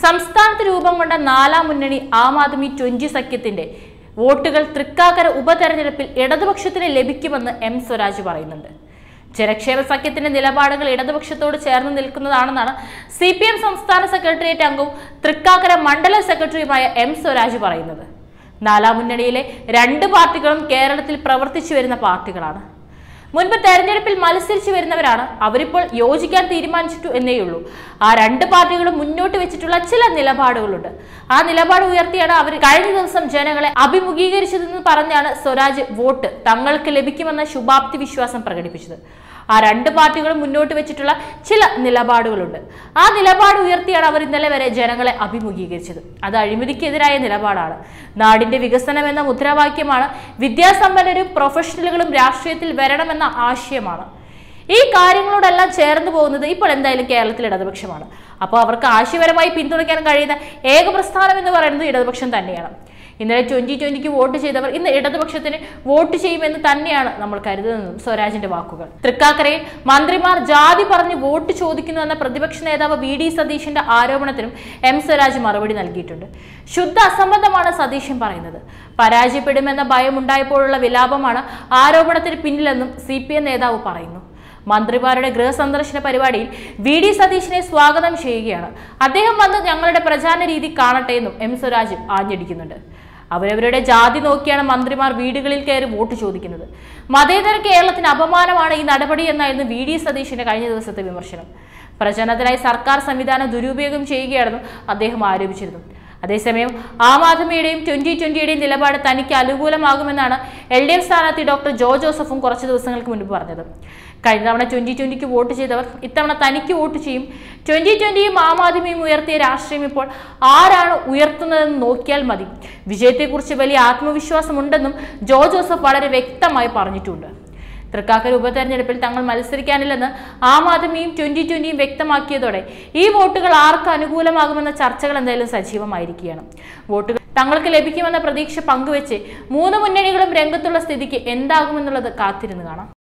സംസ്ഥാനത്ത് രൂപം കൊണ്ട നാലാം മുന്നണി ആം ആദ്മി ട്വന്റി സഖ്യത്തിന്റെ വോട്ടുകൾ തൃക്കാക്കര ഉപതെരഞ്ഞെടുപ്പിൽ ഇടതുപക്ഷത്തിന് ലഭിക്കുമെന്ന് എം സ്വരാജ് പറയുന്നുണ്ട് ജനക്ഷേമ സഖ്യത്തിന്റെ നിലപാടുകൾ ഇടതുപക്ഷത്തോട് ചേർന്ന് നിൽക്കുന്നതാണെന്നാണ് സി പി എം സംസ്ഥാന സെക്രട്ടേറിയറ്റ് അംഗവും തൃക്കാക്കര മണ്ഡലം സെക്രട്ടറിയുമായ എം സ്വരാജ് പറയുന്നത് നാലാം മുന്നണിയിലെ രണ്ട് പാർട്ടികളും കേരളത്തിൽ പ്രവർത്തിച്ചു വരുന്ന പാർട്ടികളാണ് മുൻപ് തെരഞ്ഞെടുപ്പിൽ മത്സരിച്ചു വരുന്നവരാണ് അവരിപ്പോൾ യോജിക്കാൻ തീരുമാനിച്ചിട്ടു എന്നേയുള്ളൂ ആ രണ്ട് പാർട്ടികളും മുന്നോട്ട് വെച്ചിട്ടുള്ള ചില നിലപാടുകളുണ്ട് ആ നിലപാട് ഉയർത്തിയാണ് അവർ കഴിഞ്ഞ ദിവസം ജനങ്ങളെ അഭിമുഖീകരിച്ചതെന്ന് പറഞ്ഞാണ് സ്വരാജ് വോട്ട് തങ്ങൾക്ക് ലഭിക്കുമെന്ന ശുഭാപ്തി വിശ്വാസം പ്രകടിപ്പിച്ചത് ആ രണ്ട് പാർട്ടികളും മുന്നോട്ട് വെച്ചിട്ടുള്ള ചില നിലപാടുകളുണ്ട് ആ നിലപാട് ഉയർത്തിയാണ് അവർ ഇന്നലെ വരെ ജനങ്ങളെ അഭിമുഖീകരിച്ചത് അത് അഴിമതിക്കെതിരായ നിലപാടാണ് നാടിന്റെ വികസനം എന്ന മുദ്രാവാക്യമാണ് വിദ്യാസമ്പന്നരും പ്രൊഫഷണലുകളും രാഷ്ട്രീയത്തിൽ വരണമെന്ന ആശയമാണ് ഈ കാര്യങ്ങളോടെല്ലാം ചേർന്ന് പോകുന്നത് ഇപ്പോൾ എന്തായാലും കേരളത്തിൽ ഇടതുപക്ഷമാണ് അപ്പോൾ അവർക്ക് ആശയപരമായി പിന്തുണയ്ക്കാൻ കഴിയുന്ന ഏക പ്രസ്ഥാനം എന്ന് പറയുന്നത് ഇടതുപക്ഷം തന്നെയാണ് ഇന്നലെ ട്വന്റി ട്വന്റിക്ക് വോട്ട് ചെയ്തവർ ഇന്ന് ഇടതുപക്ഷത്തിന് വോട്ട് ചെയ്യുമെന്ന് തന്നെയാണ് നമ്മൾ കരുതുന്നതും സ്വരാജിന്റെ വാക്കുകൾ തൃക്കാക്കരയിൽ മന്ത്രിമാർ ജാതി പറഞ്ഞ് വോട്ട് ചോദിക്കുന്നു എന്ന പ്രതിപക്ഷ നേതാവ് വി ഡി സതീഷിന്റെ ആരോപണത്തിനും എം സ്വരാജ് മറുപടി നൽകിയിട്ടുണ്ട് ശുദ്ധ അസംബന്ധമാണ് സതീശൻ പറയുന്നത് പരാജയപ്പെടുമെന്ന ഭയമുണ്ടായപ്പോഴുള്ള വിലാപമാണ് ആരോപണത്തിന് പിന്നിലെന്നും സി നേതാവ് പറയുന്നു മന്ത്രിമാരുടെ ഗൃഹസന്ദർശന പരിപാടിയിൽ വി ഡി സതീശിനെ സ്വാഗതം ചെയ്യുകയാണ് അദ്ദേഹം വന്ന് ഞങ്ങളുടെ പ്രചാരണ രീതി കാണട്ടെ എന്നും എം സ്വരാജ് ആഞ്ഞടിക്കുന്നുണ്ട് അവരവരുടെ ജാതി നോക്കിയാണ് മന്ത്രിമാർ വീടുകളിൽ കയറി വോട്ട് ചോദിക്കുന്നത് മതേതര കേരളത്തിന് അപമാനമാണ് ഈ നടപടി എന്നായിരുന്നു വി ഡി സതീശിന്റെ കഴിഞ്ഞ ദിവസത്തെ വിമർശനം പ്രചരണത്തിനായി സർക്കാർ സംവിധാനം ദുരുപയോഗം ചെയ്യുകയാണെന്നും അദ്ദേഹം ആരോപിച്ചിരുന്നു അതേസമയം ആം ആദ്മിയുടെയും ട്വന്റി ട്വന്റിയുടെയും നിലപാട് തനിക്ക് അനുകൂലമാകുമെന്നാണ് എൽ ഡി എഫ് സ്ഥാനാർത്ഥി ഡോക്ടർ ജോ ജോസഫും കുറച്ച് ദിവസങ്ങൾക്ക് മുൻപ് പറഞ്ഞത് കഴിഞ്ഞ തവണ ട്വന്റി ട്വന്റിക്ക് വോട്ട് ചെയ്തവർ ഇത്തവണ തനിക്ക് വോട്ട് ചെയ്യും ട്വന്റി ട്വന്റിയും ആം ആദ്മിയും ഉയർത്തിയ രാഷ്ട്രീയം ഇപ്പോൾ ആരാണ് ഉയർത്തുന്നതെന്ന് നോക്കിയാൽ മതി വിജയത്തെക്കുറിച്ച് വലിയ ആത്മവിശ്വാസമുണ്ടെന്നും ജോ ജോസഫ് വളരെ വ്യക്തമായി പറഞ്ഞിട്ടുണ്ട് തൃക്കാക്കര ഉപതെരഞ്ഞെടുപ്പിൽ തങ്ങൾ മത്സരിക്കാനില്ലെന്ന് ആം ആദ്മിയും ട്വന്റി ട്വന്റിയും വ്യക്തമാക്കിയതോടെ ഈ വോട്ടുകൾ ആർക്ക് അനുകൂലമാകുമെന്ന ചർച്ചകൾ എന്തായാലും സജീവമായിരിക്കുകയാണ് വോട്ടുകൾ തങ്ങൾക്ക് ലഭിക്കുമെന്ന പ്രതീക്ഷ പങ്കുവെച്ച് മൂന്ന് മുന്നണികളും രംഗത്തുള്ള സ്ഥിതിക്ക് എന്താകുമെന്നുള്ളത് കാത്തിരുന്ന് കാണാം